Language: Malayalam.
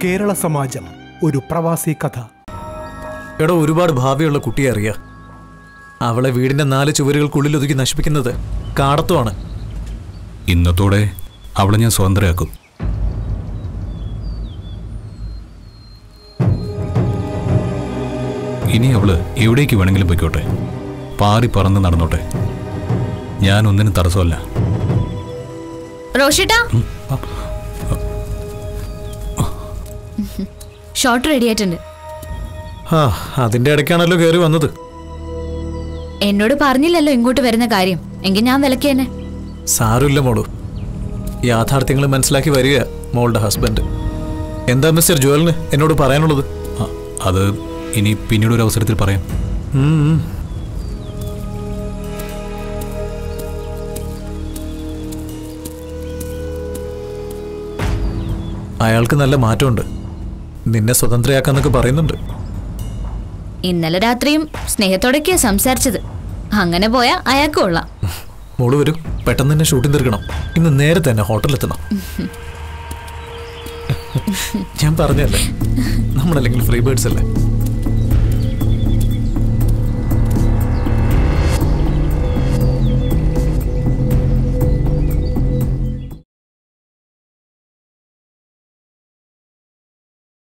കേരള സമാജം ഒരു പ്രവാസി കഥ എടോ ഒരുപാട് ഭാവിയുള്ള കുട്ടിയെ അറിയാ അവളെ വീടിന്റെ നാല് ചുവരുകൾക്കുള്ളിൽ ഒതുക്കി നശിപ്പിക്കുന്നത് കാടത്തുമാണ് ഇന്നത്തോടെ അവളെ ഞാൻ സ്വതന്ത്രയാക്കും ഇനി അവള് എവിടേക്ക് വേണമെങ്കിലും പൊയ്ക്കോട്ടെ പാറി പറന്ന് നടന്നോട്ടെ ഞാൻ ഒന്നിനും തടസ്സമല്ല റോഷിട്ടാ ഷോർട്ട് റെഡി ആയിട്ടുണ്ട് ആ അതിന്റെ ഇടയ്ക്കാണല്ലോ കയറി വന്നത് എന്നോട് പറഞ്ഞില്ലല്ലോ ഇങ്ങോട്ട് വരുന്ന കാര്യം എങ്കിൽ ഞാൻ വിലക്കേനെ സാരമില്ല മോളു യാഥാർത്ഥ്യങ്ങൾ മനസ്സിലാക്കി വരിക മോളുടെ ഹസ്ബൻഡ് എന്താ മിസ്റ്റർ ജുവലിന് എന്നോട് പറയാനുള്ളത് ആ, അത് ഇനി പിന്നീട് ഒരു അവസരത്തിൽ പറയാം ഉം, ഉം. അയാൾക്ക് നല്ല മാറ്റമുണ്ട് നിന്നെ സ്വതന്ത്രയാക്കാന്നൊക്കെ പറയുന്നുണ്ട് ഇന്നലെ രാത്രിയും സ്നേഹത്തോടൊക്കെയാ സംസാരിച്ചത് അങ്ങനെ പോയാ അയാൾക്ക് കൊള്ളാം മോള് വരൂ പെട്ടെന്ന് തന്നെ ഷൂട്ടിംഗ് തീർക്കണം ഇന്ന് നേരത്തെ തന്നെ ഹോട്ടലിലെത്തണം ഞാൻ പറഞ്ഞല്ലേ നമ്മളല്ലെങ്കിൽ ഫ്രീ ബേർഡ്സ് അല്ലേ